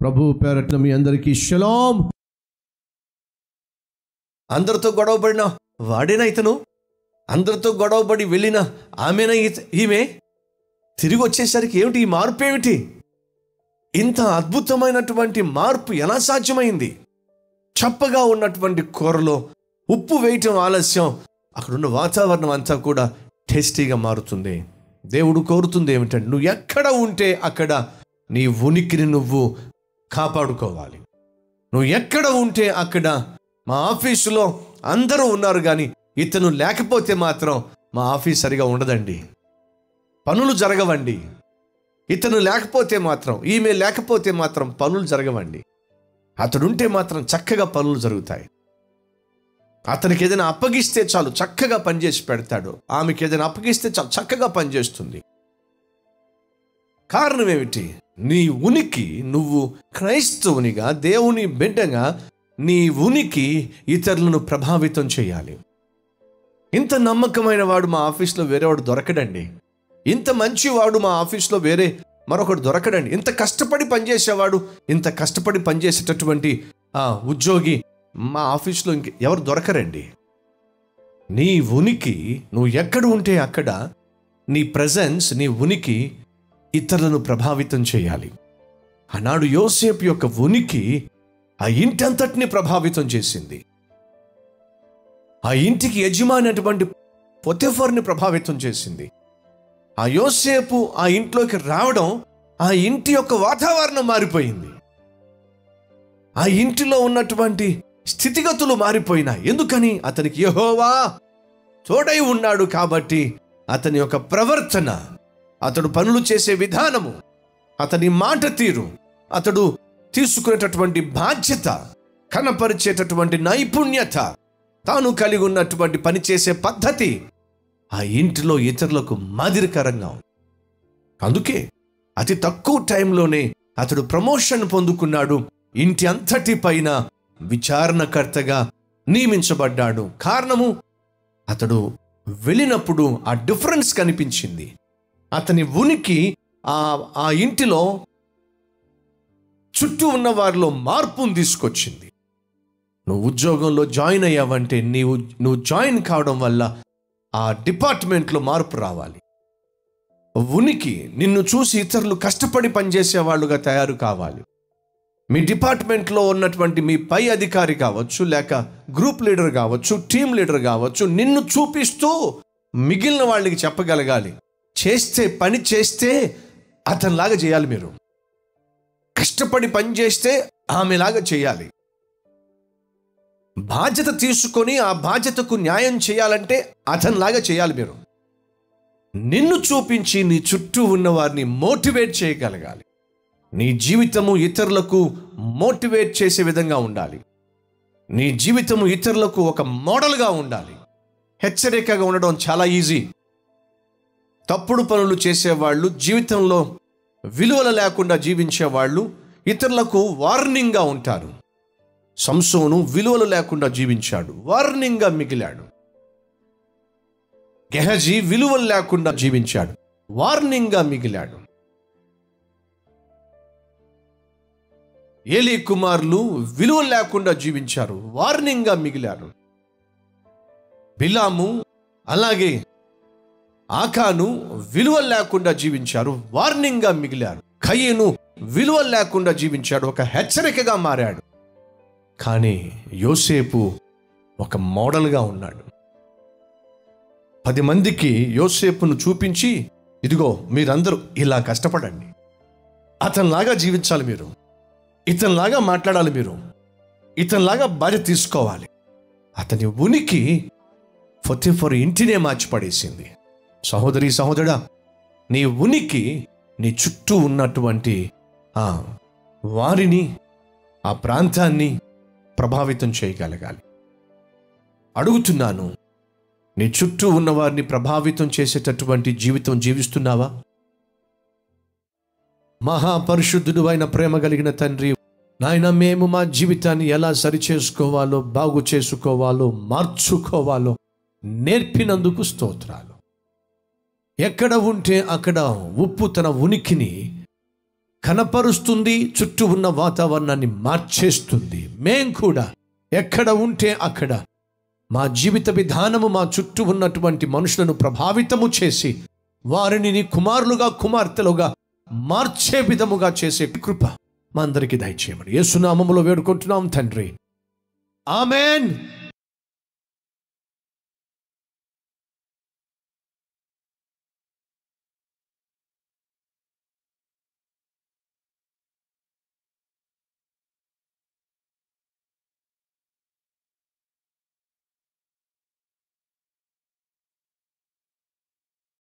ప్రభు పేరట్న మీ అందరికీ షలాం అందరితో గొడవపడిన వాడేనా ఇతను అందరితో గొడవపడి వెళ్ళిన ఆమెనా ఇత- ఈమె తిరిగి వచ్చేసరికి ఏమిటి ఈ మార్పు ఏమిటి ఇంత అద్భుతమైనటువంటి మార్పు ఎలా సాధ్యమైంది చప్పగా ఉన్నటువంటి కూరలో ఉప్పు వేయటం ఆలస్యం అక్కడున్న వాతావరణం అంతా కూడా టేస్టీగా మారుతుంది దేవుడు కోరుతుంది ఏమిటంటే నువ్వు ఎక్కడ ఉంటే అక్కడ నీ ఉనికిని నువ్వు కాపాడుకోవాలి నువ్వు ఎక్కడ ఉంటే అక్కడ మా ఆఫీసులో అందరూ ఉన్నారు కానీ ఇతను లేకపోతే మాత్రం మా ఆఫీస్ సరిగా ఉండదండి పనులు జరగవండి ఇతను లేకపోతే మాత్రం ఈమె లేకపోతే మాత్రం పనులు జరగవండి అతడుంటే మాత్రం చక్కగా పనులు జరుగుతాయి అతనికి ఏదైనా అప్పగిస్తే చాలు చక్కగా పనిచేసి పెడతాడు ఆమెకి ఏదైనా అప్పగిస్తే చాలు చక్కగా పనిచేస్తుంది కారణం ఏమిటి నీ ఉనికి నువ్వు క్రైస్తవునిగా దేవుని బిడ్డగా నీ ఉనికి ఇతరులను ప్రభావితం చేయాలి ఇంత నమ్మకమైన వాడు మా ఆఫీస్లో వేరేవాడు దొరకడండి ఇంత మంచివాడు మా ఆఫీస్లో వేరే మరొకడు దొరకడండి ఇంత కష్టపడి పనిచేసేవాడు ఇంత కష్టపడి పనిచేసేటటువంటి ఆ ఉద్యోగి మా ఆఫీస్లో ఇంక ఎవరు దొరకరండి నీ ఉనికి నువ్వు ఎక్కడ ఉంటే అక్కడ నీ ప్రజెన్స్ నీ ఉనికి ఇతరులను ప్రభావితం చేయాలి ఆనాడు యోసేపు యొక్క ఉనికి ఆ ఇంటి అంతటిని ప్రభావితం చేసింది ఆ ఇంటికి యజమాని అటువంటి పొతెఫర్ని ప్రభావితం చేసింది ఆ యోసేపు ఆ ఇంట్లోకి రావడం ఆ ఇంటి యొక్క వాతావరణం మారిపోయింది ఆ ఇంటిలో ఉన్నటువంటి స్థితిగతులు మారిపోయినాయి ఎందుకని అతనికి యహోవా తోడై ఉన్నాడు కాబట్టి అతని యొక్క ప్రవర్తన అతడు పనులు చేసే విధానము అతని మాట తీరు అతడు తీసుకునేటటువంటి బాధ్యత కనపరిచేటటువంటి నైపుణ్యత తాను కలిగి ఉన్నటువంటి పని చేసే పద్ధతి ఆ ఇంటిలో ఇతరులకు మాదిరికరంగా ఉంది అందుకే అతి తక్కువ టైంలోనే అతడు ప్రమోషన్ పొందుకున్నాడు ఇంటి అంతటి పైన విచారణకర్తగా నియమించబడ్డాడు కారణము అతడు వెళ్ళినప్పుడు ఆ డిఫరెన్స్ కనిపించింది అతని ఉనికి ఆ ఆ ఇంటిలో చుట్టూ ఉన్న వారిలో మార్పును తీసుకొచ్చింది నువ్వు ఉద్యోగంలో జాయిన్ అయ్యావంటే నీవు నువ్వు జాయిన్ కావడం వల్ల ఆ డిపార్ట్మెంట్లో మార్పు రావాలి ఉనికి నిన్ను చూసి ఇతరులు కష్టపడి పనిచేసే వాళ్ళుగా తయారు కావాలి మీ డిపార్ట్మెంట్లో ఉన్నటువంటి మీ పై అధికారి కావచ్చు లేక గ్రూప్ లీడర్ కావచ్చు టీం లీడర్ కావచ్చు నిన్ను చూపిస్తూ మిగిలిన వాళ్ళకి చెప్పగలగాలి చేస్తే పని చేస్తే అతనిలాగా చేయాలి మీరు కష్టపడి పని చేస్తే ఆమెలాగా చేయాలి బాధ్యత తీసుకొని ఆ బాధ్యతకు న్యాయం చేయాలంటే అతనిలాగా చేయాలి మీరు నిన్ను చూపించి నీ చుట్టూ ఉన్న వారిని మోటివేట్ చేయగలగాలి నీ జీవితము ఇతరులకు మోటివేట్ చేసే విధంగా ఉండాలి నీ జీవితము ఇతరులకు ఒక మోడల్గా ఉండాలి హెచ్చరికగా ఉండడం చాలా ఈజీ తప్పుడు పనులు చేసేవాళ్ళు జీవితంలో విలువలు లేకుండా జీవించేవాళ్ళు ఇతరులకు వార్నింగ్గా ఉంటారు సంసోను విలువలు లేకుండా జీవించాడు వార్నింగ్గా మిగిలాడు గెహజీ విలువలు లేకుండా జీవించాడు వార్నింగ్గా మిగిలాడు ఏలీ కుమారులు విలువలు లేకుండా జీవించారు వార్నింగ్గా మిగిలారు బిలాము అలాగే ఆకాను విలువలు లేకుండా జీవించారు వార్నింగ్గా మిగిలారు కయ్యను విలువలు లేకుండా జీవించాడు ఒక హెచ్చరికగా మారాడు కానీ యోసేపు ఒక మోడల్గా ఉన్నాడు పది మందికి యోసేపును చూపించి ఇదిగో మీరందరూ ఇలా కష్టపడండి అతనిలాగా జీవించాలి మీరు ఇతనిలాగా మాట్లాడాలి మీరు ఇతనిలాగా బాధ్యత తీసుకోవాలి అతని ఉనికి ఫొతిఫర్ ఇంటినే మార్చి పడేసింది సహోదరి సహోదరా నీ ఉనికి నీ చుట్టూ ఉన్నటువంటి ఆ వారిని ఆ ప్రాంతాన్ని ప్రభావితం చేయగలగాలి అడుగుతున్నాను నీ చుట్టూ ఉన్న వారిని ప్రభావితం చేసేటటువంటి జీవితం జీవిస్తున్నావా మహాపరిశుద్ధుడు అయిన ప్రేమ కలిగిన తండ్రి నాయన మేము మా జీవితాన్ని ఎలా సరిచేసుకోవాలో బాగు చేసుకోవాలో మార్చుకోవాలో నేర్పినందుకు స్తోత్రాలు ఎక్కడ ఉంటే అక్కడ ఉప్పు తన ఉనికిని కనపరుస్తుంది చుట్టూ ఉన్న వాతావరణాన్ని మార్చేస్తుంది మేం కూడా ఎక్కడ ఉంటే అక్కడ మా జీవిత విధానము మా చుట్టూ ఉన్నటువంటి మనుషులను ప్రభావితము చేసి వారిని నీ కుమారులుగా కుమార్తెలుగా మార్చే విధముగా చేసే కృప మా అందరికీ దయచేయమని యేసునామములో వేడుకుంటున్నాం తండ్రి ఆమెన్